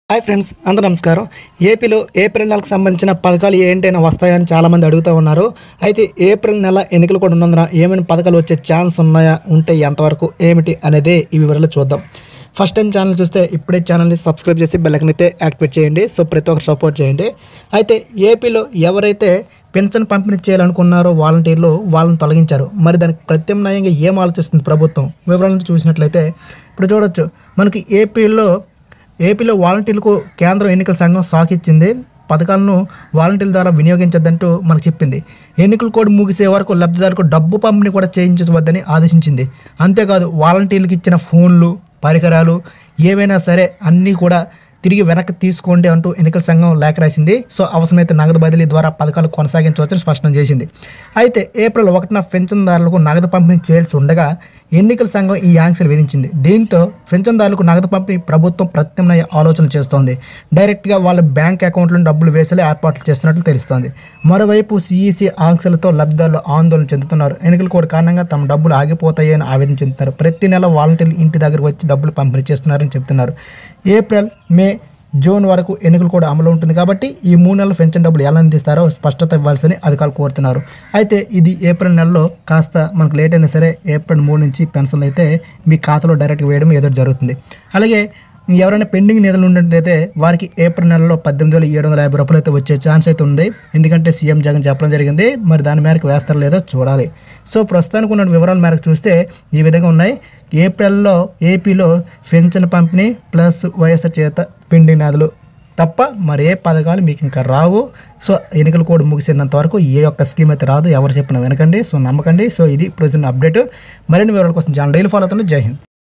hi friends అందరూ నమస్కారం ఏపీలో ఏప్రిల్ నెలకు సంబంధించిన పథకాలు ఏంటైనా వస్తాయని చాలామంది అడుగుతూ ఉన్నారు అయితే ఏప్రిల్ నెల ఎన్నికలు కూడా ఉన్నందున ఏమైనా పథకాలు వచ్చే ఛాన్స్ ఉన్నాయా ఉంటే ఎంతవరకు ఏమిటి అనేది ఈ వివరాలు చూద్దాం ఫస్ట్ టైం ఛానల్ చూస్తే ఇప్పుడే ఛానల్ని సబ్స్క్రైబ్ చేసి బెల్లకన్ అయితే యాక్టివేట్ చేయండి సో ప్రతి ఒక్కరు సపోర్ట్ చేయండి అయితే ఏపీలో ఎవరైతే పెన్షన్ పంపిణీ చేయాలనుకున్నారో వాలంటీర్లు వాళ్ళని తొలగించారు మరి దానికి ప్రత్యామ్నాయంగా ఏం ఆలోచిస్తుంది ప్రభుత్వం వివరాలను చూసినట్లయితే ఇప్పుడు చూడొచ్చు మనకి ఏపీలో ఏపీలో వాలంటీర్లకు కేంద్ర ఎన్నికల సంఘం సాక్ ఇచ్చింది పథకాలను వాలంటీర్ల ద్వారా వినియోగించొద్దంటూ మనకు చెప్పింది ఎన్నికల కోడ్ ముగిసే వరకు లబ్ధిదారులకు డబ్బు పంపిణీ కూడా చేయించవద్దని ఆదేశించింది అంతేకాదు వాలంటీర్లకు ఇచ్చిన ఫోన్లు పరికరాలు ఏవైనా సరే అన్నీ కూడా తిరిగి వెనక్కి తీసుకోండి అంటూ ఎన్నికల సంఘం లేఖ రాసింది సో అవసరమైతే నగదు బదిలీ ద్వారా పథకాలు కొనసాగించవచ్చని స్పష్టం చేసింది అయితే ఏప్రిల్ ఒకటిన పెన్షన్దారులకు నగదు పంపిణీ చేయాల్సి ఉండగా ఎన్నికల సంఘం ఈ ఆంక్షలు విధించింది దీంతో పెన్షన్దారులకు నగదు పంపిణీ ప్రభుత్వం ప్రత్యామ్నాయ ఆలోచనలు చేస్తోంది డైరెక్ట్గా వాళ్ళ బ్యాంక్ అకౌంట్లో డబ్బులు వేసేలా ఏర్పాట్లు చేస్తున్నట్లు తెలుస్తోంది మరోవైపు సిఈసి ఆంక్షలతో లబ్ధిదారులు ఆందోళన చెందుతున్నారు ఎన్నికల కోడ్ కారణంగా తమ డబ్బులు ఆగిపోతాయని ఆవేదన చెందుతున్నారు ప్రతి నెల వాలంటీర్లు ఇంటి దగ్గరకు వచ్చి డబ్బులు పంపిణీ చేస్తున్నారని చెప్తున్నారు ఏప్రిల్ మే జూన్ వరకు ఎన్నికలు కూడా అమలు ఉంటుంది కాబట్టి ఈ మూడు నెలల పెన్షన్ డబ్బులు ఎలా అందిస్తారో స్పష్టత ఇవ్వాల్సిన అధికారులు కోరుతున్నారు అయితే ఇది ఏప్రిల్ నెలలో కాస్త మనకు లేట్ అయినా సరే ఏప్రిల్ మూడు నుంచి పెన్షన్లు అయితే మీ ఖాతాలో డైరెక్ట్గా వేయడం ఏదో జరుగుతుంది అలాగే ఎవరైనా పెండింగ్ నిధులు ఉన్నట్టయితే వారికి ఏప్రిల్ నెలలో పద్దెనిమిది వేల ఏడు వందల యాభై రూపాయలు అయితే వచ్చే ఛాన్స్ అయితే ఉంది ఎందుకంటే సీఎం జగన్ చెప్పడం జరిగింది మరి దాని మేరకు వేస్తారో లేదో చూడాలి సో ప్రస్తుతానికి ఉన్న వివరాల మేరకు చూస్తే ఈ విధంగా ఉన్నాయి ఏప్రిల్లో ఏపీలో పెన్షన్ పంపిణీ ప్లస్ వైఎస్ఆర్ చేత పిండి నదులు తప్ప మరి ఏ పథకాలు మీకు ఇంకా రావు సో ఎన్నికల కోడ్ ముగిసినంత వరకు ఏ ఒక్క స్కీమ్ అయితే రాదు ఎవరు చెప్పినా వినకండి సో నమ్మకండి సో ఇది ప్రజెంట్ అప్డేట్ మరిన్ని వివరాల కోసం ఛానల్ డైలీ ఫాలో అవుతుంది జై హింద్